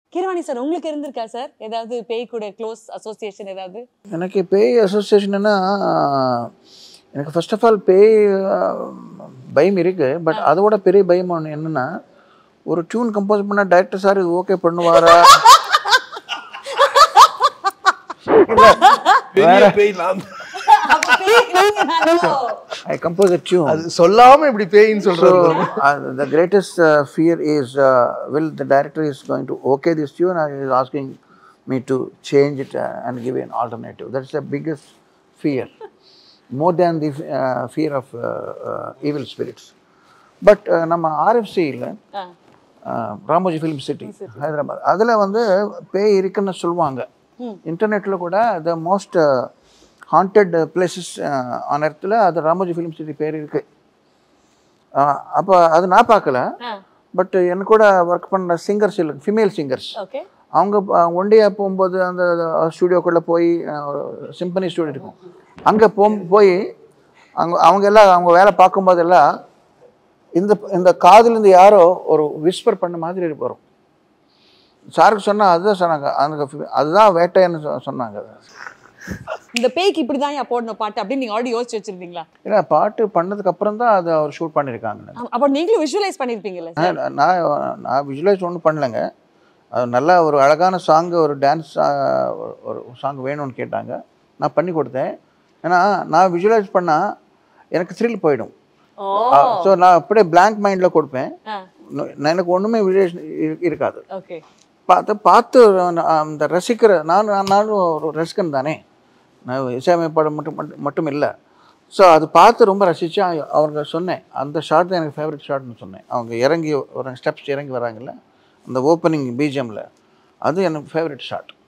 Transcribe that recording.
Keeravani sir உங்களுக்கு இருந்திருக்கா sir ஏதாவது பேய் கூட க்ளோஸ் அசோசியேஷன் ஏதாவது எனக்கு பேய் அசோசியேஷன்னா எனக்கு ஃபர்ஸ்ட் ஆஃப் ஆல் பேய் அஹ், பயம் இருக்கு பட் அதோட பெரிய பயம் ஒன்று என்னன்னா ஒரு டியூன் கம்போஸ் பண்ண டைரக்டர் சார் இது ஓகே பண்ணுவாரா பெரிய பேய் நான் அப்ப பேய் நீங்கதானோ? ஐ கம்போஸ் அ டியூன் அது சொல்லாம இப்படி பேயின்னு So சொல்றாரு uh, the greatest uh, fear is uh, will the director is going to okay this tune or is asking me to change it uh, and give an alternative. That's the biggest fear, more than the uh, fear of uh, uh, evil spirits. But uh, நம்ம ஆர்எஃப்சியில் ஆ. Ramoji film city Hyderabad அதில் வந்து பேய் இருக்குன்னு சொல்லுவாங்க இன்டர்நெட்டில் கூட the most haunted places on எர்த்தில் அது ராமோஜி ஃபிலிம் சிட்டி பேர் இருக்குது அப்போ அது நான் பார்க்கல ஆ. பட் என் கூட ஒர்க் பண்ண சிங்கர்ஸ் இல்லை ஃபீமேல் சிங்கர்ஸ் ஓகே அவங்க ஒண்டியாக போகும்போது அந்த ஸ்டூடியோக்குள்ளே போய் சிம்பனி ஸ்டூடியோ இருக்கும் அங்கே போ போய் அங்கே அவங்க எல்லாம் அவங்க வேலை பார்க்கும்போதெல்லாம் இந்த இந்த காதுலேருந்து யாரோ ஒரு விஸ்பர் பண்ண மாதிரி வரும் சாருக்கு சொன்னால் அதுதான் சொன்னாங்க அந்த அதுதான் வேட்டைன்னு சொ- சொன்னாங்க இந்த பேய்க்கு இப்படிதான் யா போடணும் பாட்டு அப்படின்னு நீங்க ஆல்ரெடி யோசிச்சு வச்சிருந்தீங்களா ஏன்னா பாட்டு பண்ணதுக்கு அப்புறம் தான் அதை அவர் ஷூட் பண்ணியிருக்காங்க ஆமா, அப்ப நீங்களும் விஷுவலைஸ் பண்ணிருப்பீங்கல்ல சார் நான் நான் நான் விஷுவலைஸ் ஒன்றும் பண்ணலைங்க அது நல்லா ஒரு அழகான சாங்கு ஒரு டான்ஸ் ஒரு சாங் வேணும்னு கேட்டாங்க நான் பண்ணி கொடுத்தேன் ஏன்னா நான் விஷுவலைஸ் பண்ணால் எனக்கு த்ரில் போயிடும் ஓ ஸோ நான் அப்படியே blank மைண்டில் கொடுப்பேன் ஆ. நான் எனக்கு ஒன்றுமே விஷுவலைஸ் இருக்காது ஓகே பார்த்து பார்த்து நான் அந்த ரசிக்கிற நான் நானும் ஒரு ரசிகன் தானே நான் இசையமைப்பாடு மட்டும் மட்டும் மட்டும் இல்லை ஸோ அது பார்த்து ரொம்ப ரசித்து அவங்க சொன்னேன் அந்த ஷாட் தான் எனக்கு ஃபேவரட் ஷாட்னு சொன்னேன் அவங்க இறங்கி ஒரு ஸ்டெப்ஸ் இறங்கி வராங்கல்ல அந்த ஓப்பனிங் பிஜிஎம்மில் அது எனக்கு ஃபேவரட் ஷாட்